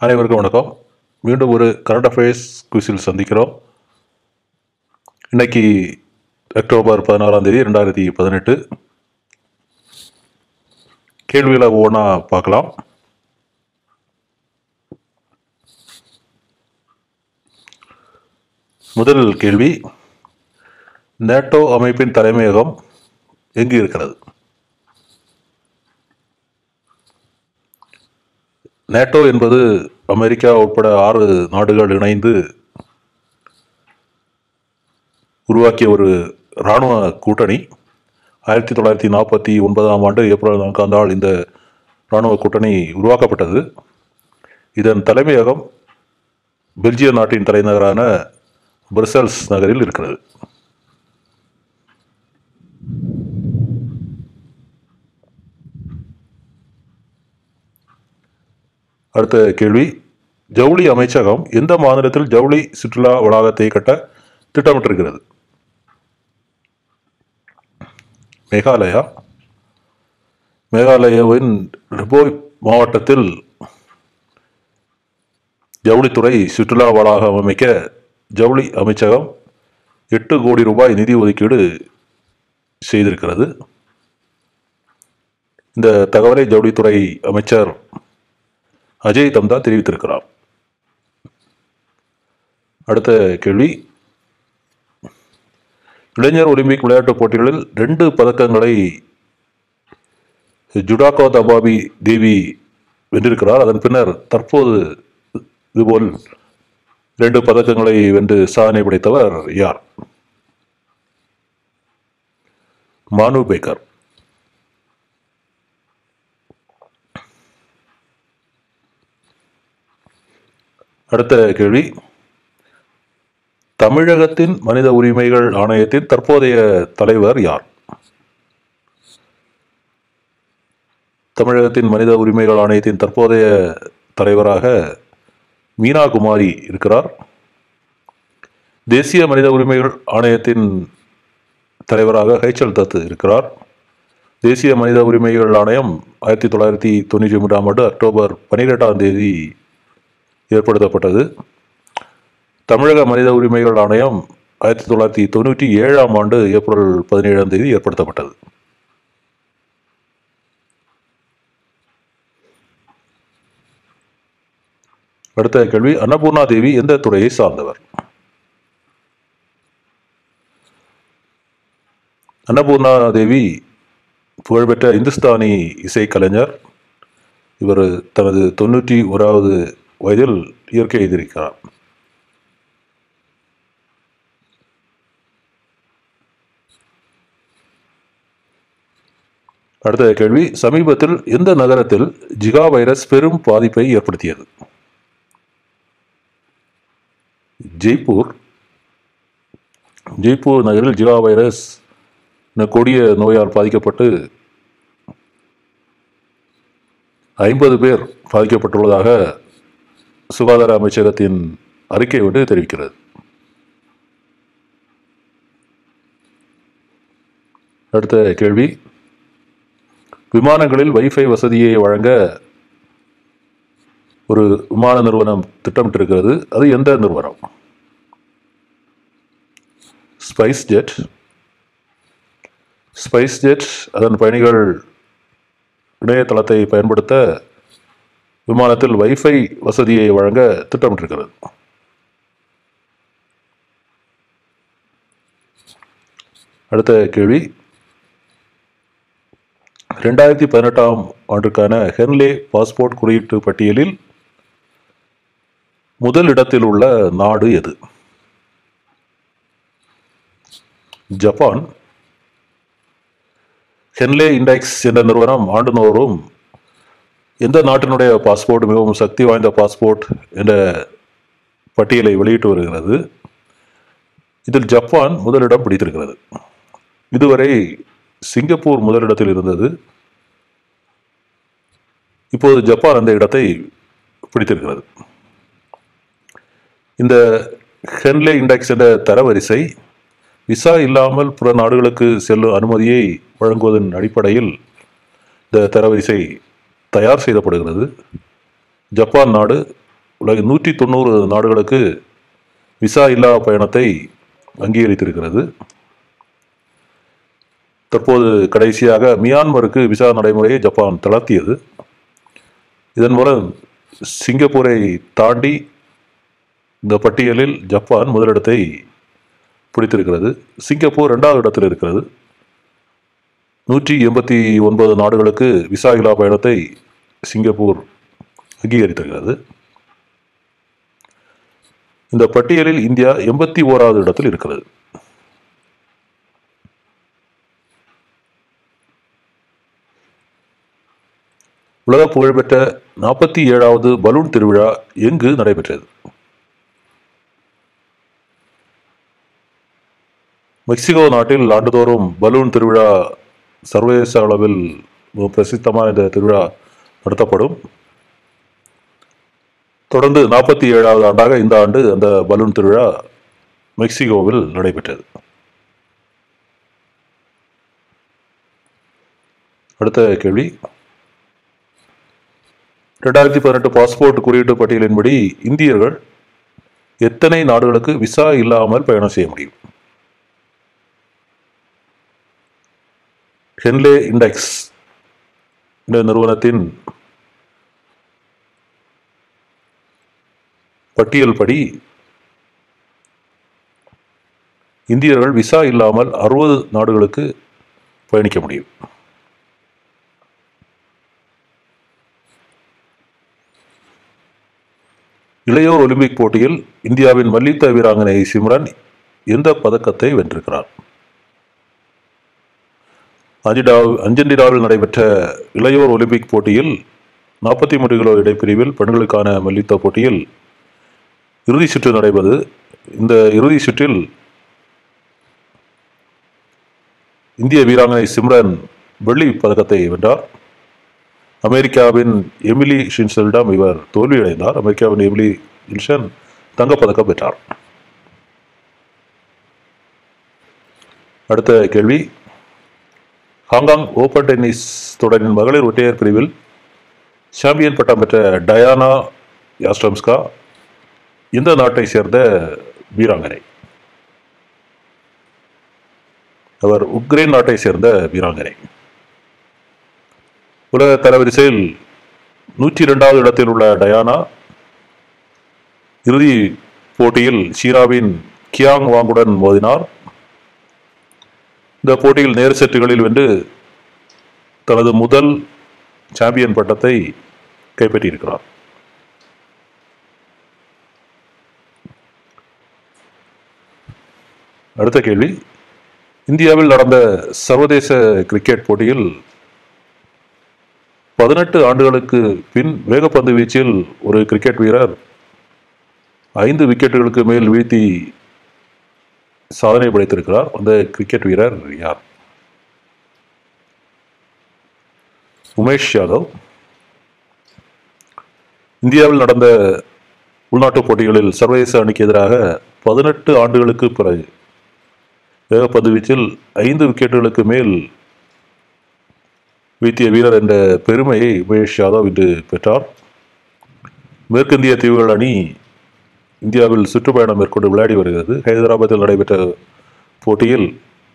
அனைவருக்கும் வணக்கம் மீண்டும் ஒரு கரண்ட் அஃபேர்ஸ் குவிஸில் சந்திக்கிறோம் இன்னைக்கு அக்டோபர் பதினாறாம் தேதி ரெண்டாயிரத்தி பதினெட்டு கேள்விகளை ஒவ்வொன்றா பார்க்கலாம் முதல் கேள்வி நேட்டோ அமைப்பின் தலைமையகம் எங்கு இருக்கிறது நேட்டோ என்பது அமெரிக்கா உட்பட ஆறு நாடுகள் இணைந்து உருவாக்கிய ஒரு இராணுவ கூட்டணி ஆயிரத்தி தொள்ளாயிரத்தி நாற்பத்தி ஒன்பதாம் ஆண்டு ஏப்ரல் நான்காம் நாள் இந்த இராணுவ கூட்டணி உருவாக்கப்பட்டது இதன் தலைமையகம் பெல்ஜிய நாட்டின் தலைநகரான பிரசல்ஸ் நகரில் இருக்கிறது அடுத்த கேள்வி ஜவுளி அமைச்சகம் எந்த மாநிலத்தில் ஜவுளி சுற்றுலா வளாகத்தை கட்ட திட்டமிட்டிருக்கிறது மேகாலயா மேகாலயாவின் ரிபோய் மாவட்டத்தில் ஜவுளித்துறை சுற்றுலா வளாகம் அமைக்க ஜவுளி அமைச்சகம் எட்டு கோடி ரூபாய் நிதி ஒதுக்கீடு செய்திருக்கிறது இந்த தகவலை ஜவுளித்துறை அமைச்சர் அஜய் தம்தா தெரிவித்திருக்கிறார் அடுத்த கேள்வி இளைஞர் ஒலிம்பிக் விளையாட்டுப் போட்டிகளில் ரெண்டு பதக்கங்களை ஜுடாகோ தபாபி தேவி வென்றிருக்கிறார் அதன் பின்னர் தற்போது இதுபோல் ரெண்டு பதக்கங்களை வென்று சாதனை படைத்தவர் யார் மானு பேக்கர் அடுத்த கேள்வி தமிழகத்தின் மனித உரிமைகள் ஆணையத்தின் தற்போதைய தலைவர் யார் தமிழகத்தின் மனித உரிமைகள் ஆணையத்தின் தற்போதைய தலைவராக மீனா குமாரி இருக்கிறார் தேசிய மனித உரிமைகள் ஆணையத்தின் தலைவராக ஹைச்சல் தத் இருக்கிறார் தேசிய மனித உரிமைகள் ஆணையம் ஆயிரத்தி தொள்ளாயிரத்தி தொண்ணூற்றி மூன்றாம் ஆண்டு அக்டோபர் பன்னிரெண்டாம் தேதி ஏற்படுத்தப்பட்டது தமிழக மனித உரிமைகள் ஆணையம் ஆயிரத்தி தொள்ளாயிரத்தி தொண்ணூற்றி ஏழாம் ஆண்டு ஏப்ரல் பதினேழாம் தேதி ஏற்படுத்தப்பட்டது அடுத்த கேள்வி அன்னபூர்ணா தேவி எந்த துறையை சார்ந்தவர் அன்னபூர்ணா தேவி புகழ்பெற்ற இந்துஸ்தானி இசைக்கலைஞர் இவர் தனது தொண்ணூற்றி ஓராவது வயதில் இயற்கை எதிர்க்கிறார் அடுத்த கேள்வி சமீபத்தில் எந்த நகரத்தில் ஜிகா வைரஸ் பெரும் பாதிப்பை ஏற்படுத்தியது ஜெய்ப்பூர் ஜெய்ப்பூர் நகரில் ஜிகா வைரஸ் என கொடிய நோயால் பாதிக்கப்பட்டு ஐம்பது பேர் பாதிக்கப்பட்டுள்ளதாக சுகாதார அமைச்சகத்தின் அறிக்கை ஒன்று தெரிவிக்கிறது அடுத்த கேள்வி விமானங்களில் வைஃபை வசதியை வழங்க ஒரு விமான நிறுவனம் திட்டமிட்டிருக்கிறது அது எந்த நிறுவனம் ஸ்பைஸ் ஜெட் ஸ்பைஸ் ஜெட் அதன் பயணிகள் இணையதளத்தை பயன்படுத்த விமானத்தில் வைஃபை வசதியை வழங்க திட்டமிட்டிருக்கிறது அடுத்த கேள்வி ரெண்டாயிரத்தி பதினெட்டாம் ஆண்டுக்கான ஹென்லே பாஸ்போர்ட் குறியீட்டு பட்டியலில் முதல் இடத்தில் உள்ள நாடு எது ஜப்பான் ஹென்லே இண்டெக்ஸ் என்ற நிறுவனம் ஆண்டுதோறும் எந்த நாட்டினுடைய பாஸ்போர்ட் மிகவும் சக்தி வாய்ந்த பாஸ்போர்ட் என்ற பட்டியலை வெளியிட்டு வருகிறது இதில் ஜப்பான் முதலிடம் பிடித்திருக்கிறது இதுவரை சிங்கப்பூர் முதலிடத்தில் இருந்தது இப்போது ஜப்பான் அந்த இடத்தை பிடித்திருக்கிறது இந்த ஹென்லே இண்டெக்ஸ் என்ற தரவரிசை விசா இல்லாமல் பிற நாடுகளுக்கு செல்லும் அனுமதியை வழங்குவதன் அடிப்படையில் இந்த தரவரிசை தயார் செய்யப்படுகிறது ஜப்பான் நாடு உலக நூற்றி தொண்ணூறு நாடுகளுக்கு விசா இல்லா பயணத்தை அங்கீகரித்திருக்கிறது தற்போது கடைசியாக மியான்மருக்கு விசா நடைமுறையை ஜப்பான் தளர்த்தியது இதன் மூலம் சிங்கப்பூரை தாண்டி இந்த பட்டியலில் ஜப்பான் முதலிடத்தை பிடித்திருக்கிறது சிங்கப்பூர் இரண்டாவது இடத்தில் இருக்கிறது நூற்றி எண்பத்தி ஒன்பது நாடுகளுக்கு விசா இல்லா பயணத்தை சிங்கப்பூர் அங்கீகரித்திருக்கிறது இந்த பட்டியலில் இந்தியா எண்பத்தி ஓராவது இடத்தில் இருக்கிறது உலக புகழ்பெற்ற நாற்பத்தி ஏழாவது பலூன் திருவிழா எங்கு நடைபெற்றது மெக்சிகோ நாட்டில் ஆண்டுதோறும் பலூன் திருவிழா சர்வதேச அளவில் மிக பிரசித்தமான இந்த திருவிழா நடத்தப்படும் தொடர்ந்து நாற்பத்தி ஏழாவது ஆண்டாக இந்த ஆண்டு அந்த பலூன் திருவிழா மெக்சிகோவில் நடைபெற்றது அடுத்த கேள்வி ரெண்டாயிரத்தி பதினெட்டு பாஸ்போர்ட் குறியீட்டு பட்டியலின்படி இந்தியர்கள் எத்தனை நாடுகளுக்கு விசா இல்லாமல் பயணம் செய்ய முடியும் ஹென்லே இண்டெக்ஸ் இந்த நிறுவனத்தின் பட்டியல் படி இந்தியர்கள் விசா இல்லாமல் அறுபது நாடுகளுக்கு பயணிக்க முடியும் இளையோர் ஒலிம்பிக் போட்டியில் இந்தியாவின் மல்யுத்த வீராங்கனை சிம்ரன் எந்த பதக்கத்தை வென்றிருக்கிறார் அர்ஜென்டினா அர்ஜென்டினாவில் நடைபெற்ற இளையோர் ஒலிம்பிக் போட்டியில் நாற்பத்தி மூன்று கிலோ இடைப்பிரிவில் பெண்களுக்கான மல்யுத்த போட்டியில் இறுதி சுற்று நடைபெறுது இந்த இறுதி சுற்றில் இந்திய வீராங்கனை சிம்ரன் வெள்ளி பதக்கத்தை வென்றார் அமெரிக்காவின் எமிலி ஷின்சலிடம் இவர் தோல்வியடைந்தார் அமெரிக்காவின் எமிலி ஷின்சன் தங்கப்பதக்கம் பெற்றார் அடுத்த கேள்வி ஹாங்காங் ஓபன் டென்னிஸ் தொடரின் மகளிர் ஒற்றையர் பிரிவில் சாம்பியன் பட்டம் பெற்ற டயானா யாஸ்டம்ஸ்கா இந்த நாட்டை சேர்ந்த வீராங்கனை அவர் உக்ரைன் நாட்டை சேர்ந்த வீராங்கனை உலக தரவரிசையில் நூற்றி இரண்டாவது இடத்தில் உள்ள டயானா இறுதி போட்டியில் சீனாவின் கியாங் வாங்குடன் மோதினார் இந்த போட்டியில் நேர் செட்டுகளில் வென்று தனது முதல் சாம்பியன் பட்டத்தை கைப்பற்றியிருக்கிறார் அடுத்த கேள்வி இந்தியாவில் நடந்த சர்வதேச கிரிக்கெட் போட்டியில் பதினெட்டு ஆண்டுகளுக்கு பின் வேகப்பந்து வீச்சில் ஒரு கிரிக்கெட் வீரர் ஐந்து விக்கெட்டுகளுக்கு மேல் வீழ்த்தி சாதனை படைத்திருக்கிறார் அந்த கிரிக்கெட் வீரர் யார் உமேஷ் யாதவ் இந்தியாவில் நடந்த உள்நாட்டுப் போட்டிகளில் சர்வதேச அணிக்கு எதிராக பதினெட்டு ஆண்டுகளுக்கு பிறகு வேகப்பந்து வீச்சில் ஐந்து விக்கெட்டுகளுக்கு மேல் வீழ்த்திய வீரர் என்ற பெருமையை உமேஷ் யாதவ் இன்று பெற்றார் மேற்கிந்திய தீவுகள் அணி இந்தியாவில் சுற்றுப்பயணம் மேற்கொண்டு விளையாடி வருகிறது ஹைதராபாத்தில் நடைபெற்ற போட்டியில்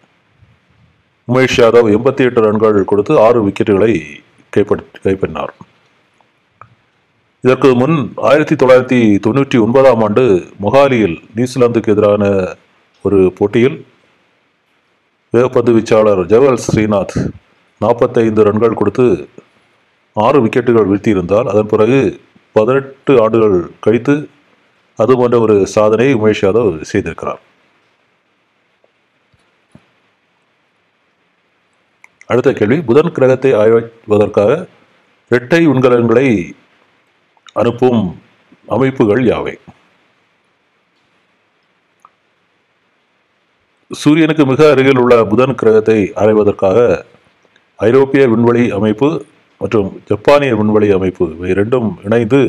உமேஷ் யாதவ் எண்பத்தி எட்டு ரன்கள் கொடுத்து ஆறு விக்கெட்டுகளை கைப்பற் கைப்பற்றினார் இதற்கு முன் ஆயிரத்தி தொள்ளாயிரத்தி தொண்ணூற்றி ஒன்பதாம் ஆண்டு மொஹாலியில் நியூசிலாந்துக்கு எதிரான ஒரு போட்டியில் வேகப்பந்து வீச்சாளர் ஜவஹர் ஸ்ரீநாத் நாற்பத்தைந்து ரன்கள் கொடுத்து ஆறு விக்கெட்டுகள் வீழ்த்தியிருந்தால் அதன் பிறகு பதினெட்டு ஆண்டுகள் கழித்து அது போன்ற ஒரு சாதனையை உமேஷ் யாதவ் செய்திருக்கிறார் அடுத்த கேள்வி புதன் கிரகத்தை ஆய்வதற்காக இரட்டை விண்கலன்களை அனுப்பும் அமைப்புகள் யாவை சூரியனுக்கு மிக அருகில் உள்ள புதன் கிரகத்தை ஆராய்வதற்காக ஐரோப்பிய விண்வெளி அமைப்பு மற்றும் ஜப்பானிய விண்வெளி அமைப்பு இவை இரண்டும் இணைந்து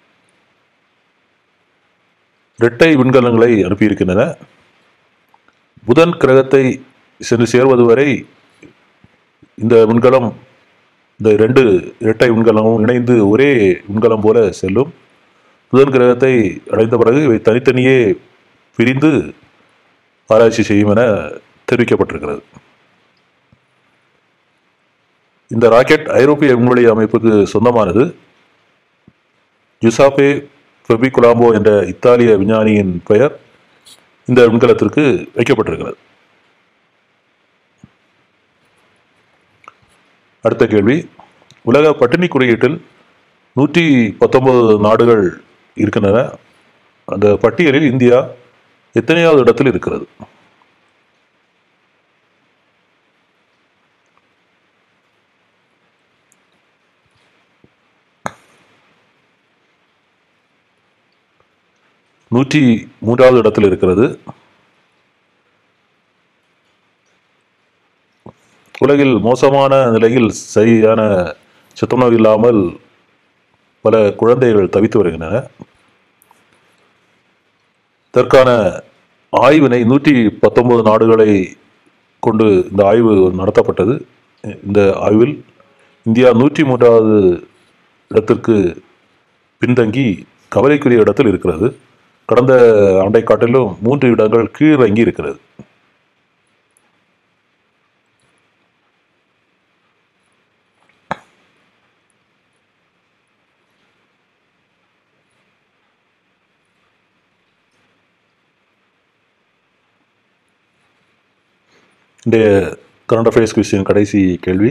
இரட்டை விண்கலங்களை அனுப்பியிருக்கின்றன புதன் கிரகத்தை சென்று சேர்வது வரை இந்த விண்கலம் இந்த ரெண்டு இரட்டை விண்கலமும் இணைந்து ஒரே விண்கலம் போல செல்லும் புதன் கிரகத்தை அடைந்த பிறகு இவை தனித்தனியே பிரிந்து ஆராய்ச்சி செய்யும் என தெரிவிக்கப்பட்டிருக்கிறது இந்த ராக்கெட் ஐரோப்பிய விண்வெளி அமைப்புக்கு சொந்தமானது ஜுசாபே ஃபெபிகுலாம்போ என்ற இத்தாலிய விஞ்ஞானியின் பெயர் இந்த விண்கலத்திற்கு வைக்கப்பட்டிருக்கிறது அடுத்த கேள்வி உலக பட்டினி குறியீட்டில் நூற்றி பத்தொன்பது நாடுகள் இருக்கின்றன அந்த பட்டியலில் இந்தியா எத்தனையாவது இடத்தில் இருக்கிறது நூற்றி மூன்றாவது இடத்தில் இருக்கிறது உலகில் மோசமான நிலையில் சரியான சத்துணவு இல்லாமல் பல குழந்தைகள் தவித்து வருகின்றன இதற்கான ஆய்வினை நூற்றி பத்தொன்பது நாடுகளை கொண்டு இந்த ஆய்வு நடத்தப்பட்டது இந்த ஆய்வில் இந்தியா நூற்றி மூன்றாவது இடத்திற்கு பின்தங்கி கவலைக்குரிய இடத்தில் இருக்கிறது கடந்த ஆண்டை காட்டிலும் மூன்று இடங்கள் கீழிறங்கி இருக்கிறது இன்றைய கரண்ட் அஃபேர்ஸ் கொஸ்டின் கடைசி கேள்வி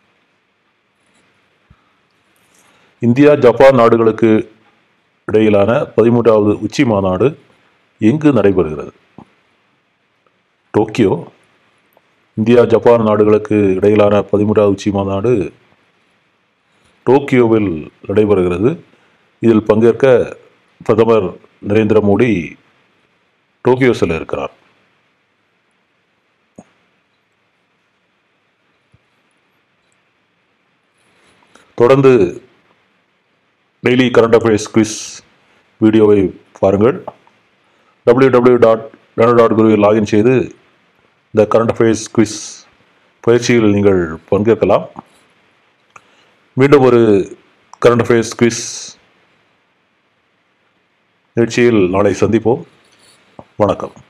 இந்தியா ஜப்பான் நாடுகளுக்கு இடையிலான பதிமூன்றாவது உச்சி மாநாடு எங்கு நடைபெறுகிறது டோக்கியோ இந்தியா ஜப்பான் நாடுகளுக்கு இடையிலான பதிமூன்றாவது உச்சி மாநாடு டோக்கியோவில் நடைபெறுகிறது இதில் பங்கேற்க பிரதமர் நரேந்திர மோடி டோக்கியோ செல்ல இருக்கிறார் தொடர்ந்து டெய்லி கரண்ட் அஃபேர்ஸ் குவிஸ் வீடியோவை பாருங்கள் டபிள்யூ டபிள்யூ டாட் டாட் குருவில் லாகின் செய்து இந்த கரண்ட் அஃபேர்ஸ் குவிஸ் பயிற்சியில் நீங்கள் பங்கேற்கலாம் மீண்டும் ஒரு கரண்ட் அஃபேர்ஸ் குவிஸ் நிகழ்ச்சியில் நாளை சந்திப்போம் வணக்கம்